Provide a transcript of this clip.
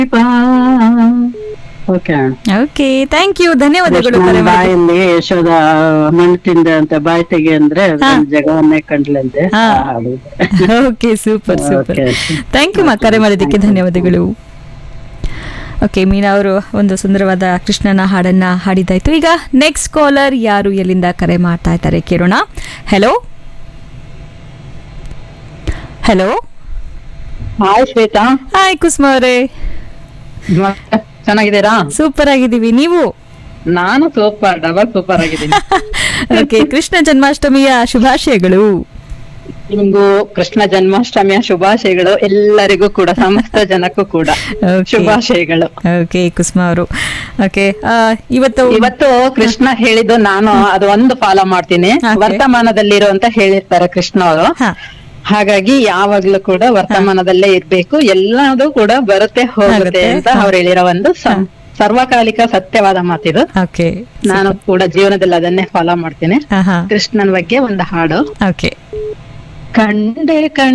ಬಾ okay okay thank you ಧನ್ಯವಾದಗಳು ಕರೆ ಮಾಡಿ ಬಾಯಲ್ಲಿ ಯಶೋದ ಮಣ್ಣು ತಿಂದೆ ಅಂತ ಬಾಯಿ ತೆಗೆ ಅಂದ್ರೆ ನನ್ ಜಗವನ್ನೇ ಕಂಡ್ಲಂತೆ ಹಾ. ಆ ಹಾಡು. Okay super super Okay. Thank you ಮಾ ಕರೆ ಮಾಡಿದ್ದಕ್ಕೆ ಧನ್ಯವಾದಗಳು ಓಕೆ ಮೀನಾ ಅವರು ಒಂದು ಸುಂದರವಾದ ಕೃಷ್ಣನ ಹಾಡನ್ನ ಹಾಡಿದಾಯ್ತು ಈಗ ನೆಕ್ಸ್ಟ್ ಕಾಲರ್ ಯಾರು ಎಲ್ಲಿಂದ ಕರೆ ಮಾಡ್ತಾ ಇದ್ದಾರೆ ಕೇಳೋಣ hello hello hi Shweta hi Kusuma ಅವರೇ ಮತ್ತೆ ಚೆನ್ನಾಗಿದ್ದೀರಾ ಸೂಪರ್ ಆಗಿದ್ದೀವಿ ನೀವು ನಾನು ಸೂಪರ್ ಡಬಲ್ ಸೂಪರ್ ಆಗಿದ್ದೀನಿ ಓಕೆ ಕೃಷ್ಣ ಜನ್ಮಾಷ್ಟಮಿಯ ಶುಭಾಶಯಗಳು ನಿಮ್ಗೂ ಕೃಷ್ಣ ಜನ್ಮಾಷ್ಟಮಿಯ ಶುಭಾಶಯಗಳು ಎಲ್ಲರಿಗೂ ಕೂಡ ಸಮಸ್ತ ಜನಕ್ಕೂ ಕೂಡ Okay. ಶುಭಾಶಯಗಳು ಓಕೆ ಕುಸುಮ ಅವರು ಓಕೆ ಇವತ್ತು ಇವತ್ತು ಕೃಷ್ಣ ಹೇಳಿದ್ದು ನಾನು ಅದು ಒಂದು ಫಾಲೋ ಮಾಡ್ತೀನಿ Okay. ವರ್ತಮಾನದಲ್ಲಿರು ಅಂತ ಹೇಳಿರ್ತಾರೆ ಕೃಷ್ಣ ಅವರು ಹಾ ಹಾಗಾಗಿ ಯಾವಾಗ್ಲೂ ಕೂಡ ವರ್ತಮಾನದಲ್ಲೇ ಇರ್ಬೇಕು ಎಲ್ಲದೂ ಕೂಡ ಬರುತ್ತೆ ಹೋಗುತ್ತೆ ಆಗುತ್ತೆ. ಅಂತ ಅವ್ರು ಹೇಳಿರೋ ಒಂದು ಸಂ- ಸರ್ವಕಾಲಿಕ ಸತ್ಯವಾದ ಮಾತಿದು ಓಕೆ ನಾನು ಕೂಡ ಜೀವನದಲ್ಲಿ ಅದನ್ನೇ ಫಾಲೋ ಮಾಡ್ತೀನಿ ಹಾ ಹಾ ಕೃಷ್ಣನ್ ಬಗ್ಗೆ ಒಂದು ಹಾಡು ಓಕೆ ಕಂಡೆ ಕಂಡೆ